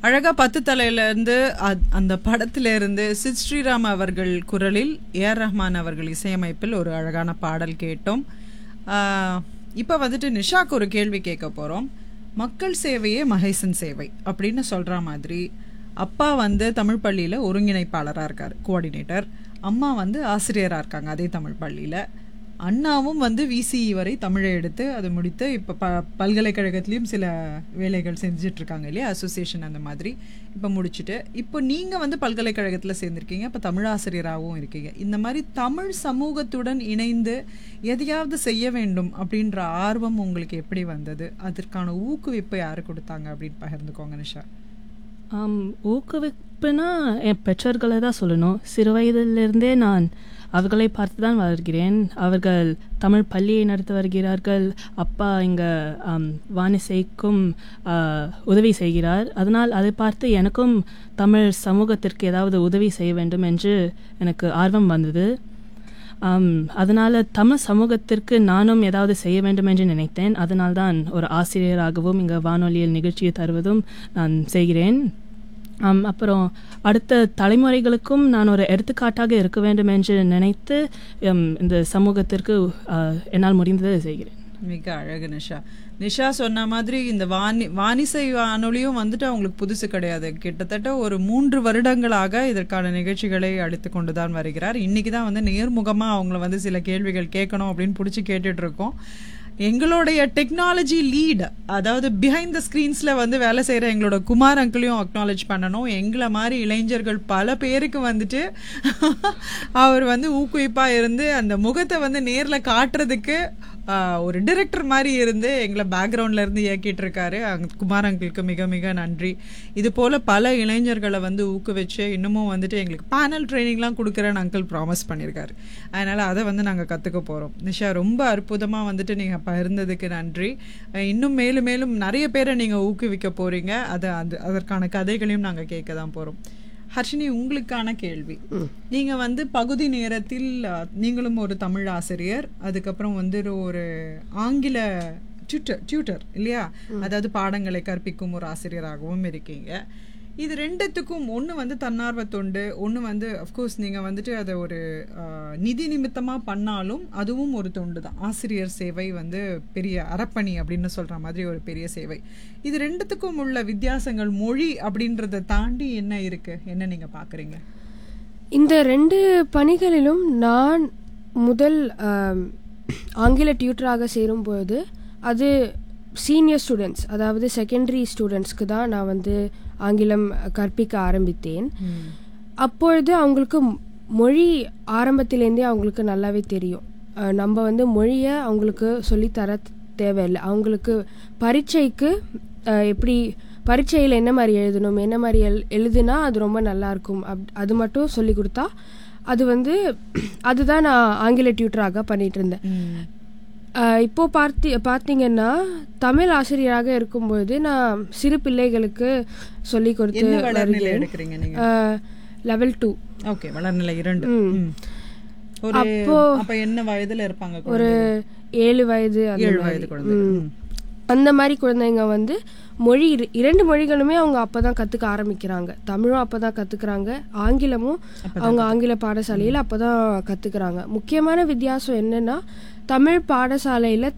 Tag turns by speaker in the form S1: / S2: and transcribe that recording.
S1: அழகா பத்து தலையில இருந்து அத்- அந்த படத்துல இருந்து சித் ஸ்ரீராம் அவர்கள் குரலில் ஏஆர் ரஹ்மான் அவர்கள் இசையமைப்பில் ஒரு அழகான பாடல் கேட்டோம் ஆஹ், இப்ப வந்துட்டு நிஷாக்கு ஒரு கேள்வி கேட்க போறோம் மக்கள் சேவையே மகேசன் சேவை அப்படின்னு சொல்ற மாதிரி அப்பா வந்து தமிழ் பள்ளியில ஒருங்கிணைப்பாளரா இருக்காரு கோஆர்டினேட்டர் அம்மா வந்து ஆசிரியரா இருக்காங்க அதே தமிழ் பள்ளியில அண்ணாவும் வந்து விசிஇ வரை தமிழை எடுத்து அது முடித்து இப்போ ப பல்கலைக்கழகத்துலேயும் சில வேலைகள் செஞ்சுட்டு இருக்காங்க இல்லையா அசோசியேஷன் அந்த மாதிரி இப்போ முடிச்சுட்டு இப்போ நீங்கள் வந்து பல்கலைக்கழகத்தில் சேர்ந்துருக்கீங்க இப்போ தமிழ் ஆசிரியராகவும் இருக்கீங்க இந்த மாதிரி தமிழ் சமூகத்துடன் இணைந்து எதையாவது செய்ய வேண்டும் அப்படின்ற ஆர்வம் உங்களுக்கு எப்படி வந்தது அதற்கான ஊக்குவிப்பு யார் கொடுத்தாங்க அப்படின்னு பகிர்ந்துக்கோங்க நிஷா
S2: ஆம், ஊக்குவிப்புனா என் பெற்றோர்களை தான் சொல்லணும் சிறு வயதிலிருந்தே நான் அவர்களை பார்த்து தான் வளர்கிறேன் அவர்கள் தமிழ் பள்ளியை நடத்தி வருகிறார்கள் அப்பா இங்கே வானிசைக்கும் ஆ, உதவி செய்கிறார் அதனால் அதை பார்த்து எனக்கும் தமிழ் சமூகத்திற்கு ஏதாவது உதவி செய்ய வேண்டும் என்று எனக்கு ஆர்வம் வந்தது ஆம், அதனால தமிழ் சமூகத்திற்கு நானும் ஏதாவது செய்ய வேண்டும் என்று நினைத்தேன் அதனால்தான் ஒரு ஆசிரியராகவும் இங்கே வானொலியில் நிகழ்ச்சியை தருவதும் நான் செய்கிறேன் ஆம், அப்புறம் அடுத்த தலைமுறைகளுக்கும் நான் ஒரு எடுத்துக்காட்டாக இருக்க வேண்டும் என்று நினைத்து எம், இந்த சமூகத்திற்கு ஆ, என்னால் முடிந்ததை செய்கிறேன்
S1: மிக அழகு நிஷா நிஷா சொன்ன மாதிரி இந்த வாணி வானிசை வானொலியும் வந்துட்டு அவங்களுக்கு புதுசு கிடையாது கிட்டத்தட்ட ஒரு மூன்று வருடங்களாக இதற்கான நிகழ்ச்சிகளை அளித்து கொண்டுதான் வருகிறார் இன்னைக்கு தான் வந்து நேர்முகமா அவங்கள வந்து சில கேள்விகள் கேட்கணும் அப்படின்னு பிடிச்சி கேட்டுட்டு இருக்கோம் எங்களுடைய டெக்னாலஜி லீட் அதாவது பிஹைண்ட் த ஸ்க்ரீன்ஸில் வந்து வேலை செய்கிற எங்களோட குமார் அங்கிளையும் அக்னாலேஜ் பண்ணணும் எங்களை மாதிரி இளைஞர்கள் பல பேருக்கு வந்துட்டு அவர் வந்து ஊக்குவிப்பாக இருந்து அந்த முகத்தை வந்து நேரில் காட்டுறதுக்கு ஆஹ், ஒரு டிரெக்டர் மாதிரி இருந்து எங்களை பேக்ரவுண்ட்ல இருந்து இயக்கிட்டு இருக்காரு அங்க குமார் அங்கிளுக்கு மிக மிக நன்றி இது போல பல இளைஞர்களை வந்து ஊக்குவிச்சு இன்னமும் வந்துட்டு எங்களுக்கு பேனல் ட்ரைனிங்லாம் கொடுக்குறேன்னு அங்கிள் ப்ராமிஸ் பண்ணியிருக்காரு அதனால அதை வந்து நாங்கள் கற்றுக்க போகிறோம் நிஷா ரொம்ப அற்புதமாக வந்துட்டு நீங்கள் பகிர்ந்ததுக்கு நன்றி அஹ் இன்னும் மேலும் மேலும் நிறைய பேரை நீங்கள் ஊக்குவிக்க போகிறீங்க அதை அது அதற்கான கதைகளையும் நாங்கள் கேட்க தான் போகிறோம் ஹர்ஷினி உங்களுக்கான கேள்வி நீங்க வந்து பகுதி நேரத்தில் அஹ், நீங்களும் ஒரு தமிழ் ஆசிரியர் அதுக்கப்புறம் வந்து ஒரு ஆங்கில டியூட்டர் டியூட்டர் இல்லையா அதாவது பாடங்களை கற்பிக்கும் ஒரு ஆசிரியராகவும் இருக்கீங்க இது ரெண்டுத்துக்கும் ஒன்று வந்து தன்னார்வ தொண்டு ஒன்று வந்து அஃப்கோர்ஸ் நீங்கள் வந்துட்டு அதை ஒரு அஹ், நிதி நிமித்தமாக பண்ணாலும் அதுவும் ஒரு தொண்டு தான் ஆசிரியர் சேவை வந்து பெரிய அறப்பணி அப்படின்னு சொல்கிற மாதிரி ஒரு பெரிய சேவை இது ரெண்டுத்துக்கும் உள்ள வித்தியாசங்கள் மொழி அப்படின்றத தாண்டி என்ன இருக்கு என்ன நீங்கள் பார்க்குறீங்க
S3: இந்த ரெண்டு பணிகளிலும் நான் முதல் ஆம், ஆங்கில டியூட்டராக சேரும்போது அது சீனியர் ஸ்டூடெண்ட்ஸ் அதாவது செகண்டரி ஸ்டூடெண்ட்ஸ்க்கு தான் நான் வந்து ஆங்கிலம் கற்பிக்க ஆரம்பித்தேன் அப்பொழுது அவங்களுக்கு மொழி ஆரம்பத்திலேருந்தே அவங்களுக்கு நல்லாவே தெரியும் அஹ், நம்ம வந்து மொழியை அவங்களுக்கு சொல்லித்தர தேவையில்லை அவங்களுக்கு பரீட்சைக்கு அஹ், எப்படி பரீட்சையில் என்ன மாதிரி எழுதணும் என்ன மாதிரி எழு எழுதுனா அது ரொம்ப நல்லாயிருக்கும் அப் அது மட்டும் சொல்லி கொடுத்தா அது வந்து அதுதான் நான் ஆங்கில டியூட்டராக பண்ணிட்டு இருந்தேன் அஹ், இப்போ பார்த்தி பார்த்தீங்கன்னா தமிழ் ஆசிரியராக இருக்கும்போது நான் சிறு பிள்ளைகளுக்கு சொல்லி கொடுத்து
S1: என்ன வளர்நிலை
S3: வருகிறேன்
S1: எடுக்கிறீங்க நீங்க
S3: லெவல் டூ
S1: ஓகே வளர்நிலை இரண்டு ம். ஒரு அப்ப என்ன வயதுல இருப்பாங்க
S3: ஒரு ஏழு வயது அந்த
S1: ஏழு
S3: மாதிரி.
S1: வயது குழந்தை
S3: ம். அந்த மாதிரி குழந்தைங்க வந்து மொழி இரு- இரண்டு மொழிகளுமே அவங்க அப்பதான் கத்துக்க ஆரம்பிக்கிறாங்க தமிழும் அப்பதான் கத்துக்கிறாங்க ஆங்கிலமும் அவங்க ஆங்கில பாடசாலையில் அப்பதான் கத்துக்கிறாங்க முக்கியமான வித்தியாசம் என்னன்னா தமிழ் பாடசாலையில